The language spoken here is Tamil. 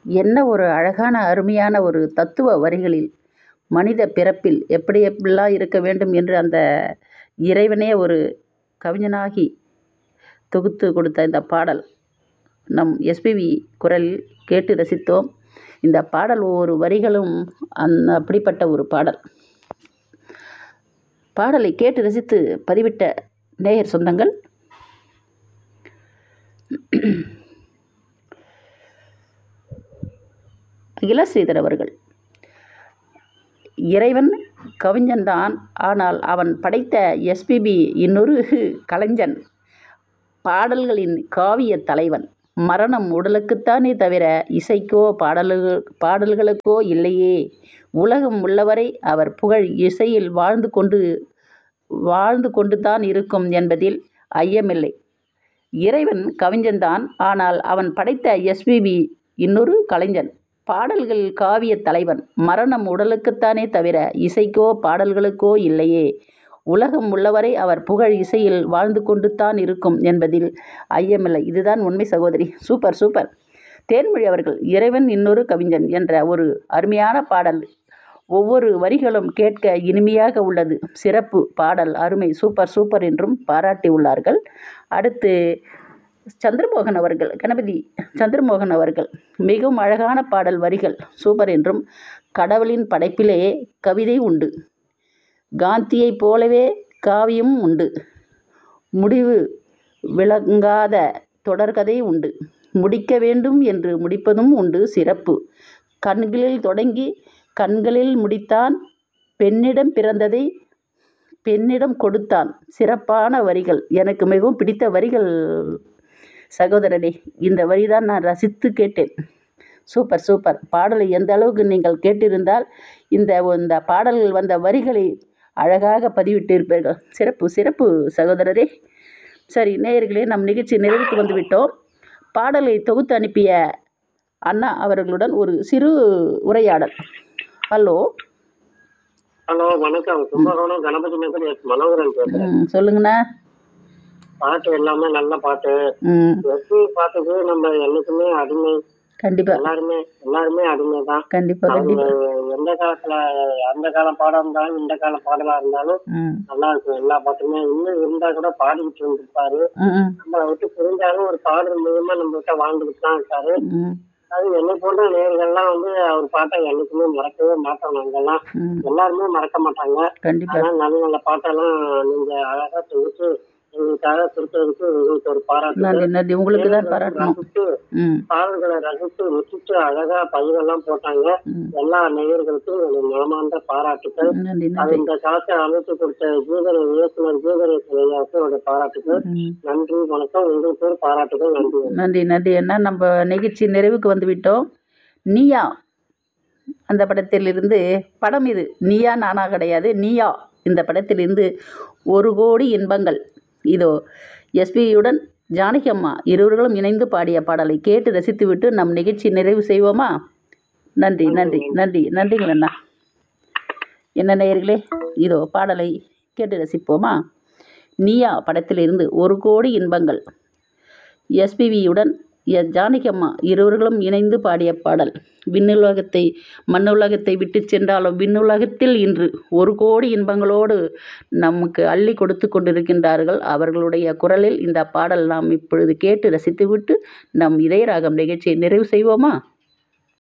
என்ன ஒரு அழகான அருமையான ஒரு தத்துவ வரிகளில் மனித பிறப்பில் எப்படி எப்படிலாம் இருக்க வேண்டும் என்று அந்த இறைவனே ஒரு கவிஞனாகி தொகுத்து கொடுத்த இந்த பாடல் நம் எஸ்பிவி குரலில் கேட்டு ரசித்தோம் இந்த பாடல் ஒவ்வொரு வரிகளும் அந் அப்படிப்பட்ட ஒரு பாடல் பாடலை கேட்டு ரசித்து பதிவிட்ட நேயர் சொந்தங்கள் அகிலா ஸ்ரீதர் அவர்கள் இறைவன் கவிஞன்தான் ஆனால் அவன் படைத்த எஸ்பிபி இன்னொரு கலைஞன் பாடல்களின் காவிய தலைவன் மரணம் உடலுக்குத்தானே தவிர இசைக்கோ பாடல்கள் பாடல்களுக்கோ இல்லையே உலகம் உள்ளவரை அவர் புகழ் இசையில் வாழ்ந்து கொண்டு வாழ்ந்து கொண்டு தான் இருக்கும் என்பதில் ஐயமில்லை இறைவன் கவிஞன்தான் ஆனால் அவன் படைத்த எஸ்பிபி இன்னொரு கலைஞன் பாடல்கள் காவிய தலைவன் மரணம் உடலுக்குத்தானே தவிர இசைக்கோ பாடல்களுக்கோ இல்லையே உலகம் உள்ளவரை அவர் புகழ் இசையில் வாழ்ந்து கொண்டு தான் இருக்கும் என்பதில் ஐயமில்லை இதுதான் உண்மை சகோதரி சூப்பர் சூப்பர் தேன்மொழி அவர்கள் இறைவன் இன்னொரு கவிஞன் என்ற ஒரு அருமையான பாடல் ஒவ்வொரு வரிகளும் கேட்க இனிமையாக உள்ளது சிறப்பு பாடல் அருமை சூப்பர் சூப்பர் என்றும் பாராட்டி உள்ளார்கள் அடுத்து சந்திரமோகன் அவர்கள் கணபதி சந்திரமோகன் அவர்கள் மிகவும் அழகான பாடல் வரிகள் சூப்பர் என்றும் கடவுளின் படைப்பிலே கவிதை உண்டு காந்தியைப் போலவே காவியம் உண்டு முடிவு விளங்காத தொடர்கதை உண்டு முடிக்க வேண்டும் என்று முடிப்பதும் உண்டு சிறப்பு கண்களில் தொடங்கி கண்களில் முடித்தான் பெண்ணிடம் பிறந்ததை பெண்ணிடம் கொடுத்தான் சிறப்பான வரிகள் எனக்கு மிகவும் பிடித்த வரிகள் சகோதரனே இந்த வரி தான் நான் ரசித்து கேட்டேன் சூப்பர் சூப்பர் பாடலை எந்த அளவுக்கு நீங்கள் கேட்டிருந்தால் இந்த இந்த பாடல்கள் வந்த வரிகளை அழகாக பதிவிட்டிருப்பீர்கள் சிறப்பு சிறப்பு சகோதரரே சரி நேயர்களே நம் நிகழ்ச்சி நிறைவுக்கு வந்துவிட்டோம் பாடலை தொகுத்து அனுப்பிய அண்ணா அவர்களுடன் ஒரு சிறு உரையாடல் ஹலோ ஹலோ வணக்கம் கும்பகோணம் கணபதி நகர் எஸ் மனோகரன் பேசுறேன் ம் சொல்லுங்கண்ணா பாட்டு எல்லாமே நல்ல பாட்டு ம் எஸ்பி பாட்டுக்கு நம்ம என்னைக்குமே அடிமை கண்டிப்பாக எல்லாருமே எல்லாருமே அடிமை தான் கண்டிப்பாக அவங்க கண்டிப்பாக எந்த காலத்துல அந்த கால பாடம் இருந்தாலும் இந்த கால பாடலா இருந்தாலும் ம் நல்லா இருக்கும் எல்லா பாட்டுமே இன்னும் இருந்தா கூட பாடிக்கிட்டு இருந்திருப்பாரு ம் ம் நம்மளை விட்டு புரிஞ்சாலும் ஒரு பாடல் மூலியமா நம்ம கிட்ட வாழ்ந்துகிட்டு தான் இருக்காரு ம் அது என்னை போன்ற நேர்கள்லாம் வந்து அவர் பாட்டை என்னைக்குமே மறக்கவே மாட்டோம் நாங்கெல்லாம் ம் எல்லாருமே மறக்க மாட்டாங்க கண்டிப்பாக ஆனா நல்ல நல்ல பாட்டெல்லாம் நீங்க அழகா தொகுத்து எங்களுக்காக கொடுத்ததுக்கு உங்களுக்கு ஒரு பாராட்டு நன்றி நன்றி உங்களுக்கு தான் பாராட்டணும் ரசித்து ம் பாடல்களை ரசித்து ருசித்து அழகா பதிவெல்லாம் போட்டாங்க ம் எல்லா நேயர்களுக்கும் என்னுடைய மனமார்ந்த பாராட்டுக்கள் நன்றி அது நன்றி இந்த காசை அமைத்து கொடுத்த கீதரை இயக்குனர் கீதரேசன் ஐயாவுக்கு என்னுடைய பாராட்டுகள் ம் நன்றி வணக்கம் உங்களுக்கு ஒரு பாராட்டுகள் நன்றி நன்றி நன்றி அண்ணா நம்ம நிகழ்ச்சி நிறைவுக்கு வந்து விட்டோம் நீயா அந்த படத்திலிருந்து படம் இது நீயா நானா கிடையாது நீயா இந்த படத்திலிருந்து ஒரு கோடி இன்பங்கள் இதோ எஸ்பியுடன் ஜானகி அம்மா இருவர்களும் இணைந்து பாடிய பாடலை கேட்டு ரசித்துவிட்டு நம் நிகழ்ச்சி நிறைவு செய்வோமா நன்றி நன்றி நன்றி நன்றிங்கள் அண்ணா என்ன நேயர்களே இதோ பாடலை கேட்டு ரசிப்போமா நீயா படத்திலிருந்து ஒரு கோடி இன்பங்கள் எஸ்பிவியுடன் எஸ் ஜானகி அம்மா இருவர்களும் இணைந்து பாடிய பாடல் விண்ணுலகத்தை மண்ணுலகத்தை விட்டு சென்றாலும் விண்ணுலகத்தில் இன்று ஒரு கோடி இன்பங்களோடு நமக்கு அள்ளி கொடுத்து கொண்டிருக்கின்றார்கள் அவர்களுடைய குரலில் இந்த பாடல் நாம் இப்பொழுது கேட்டு ரசித்துவிட்டு நம் இதயராகம் நிகழ்ச்சியை நிறைவு செய்வோமா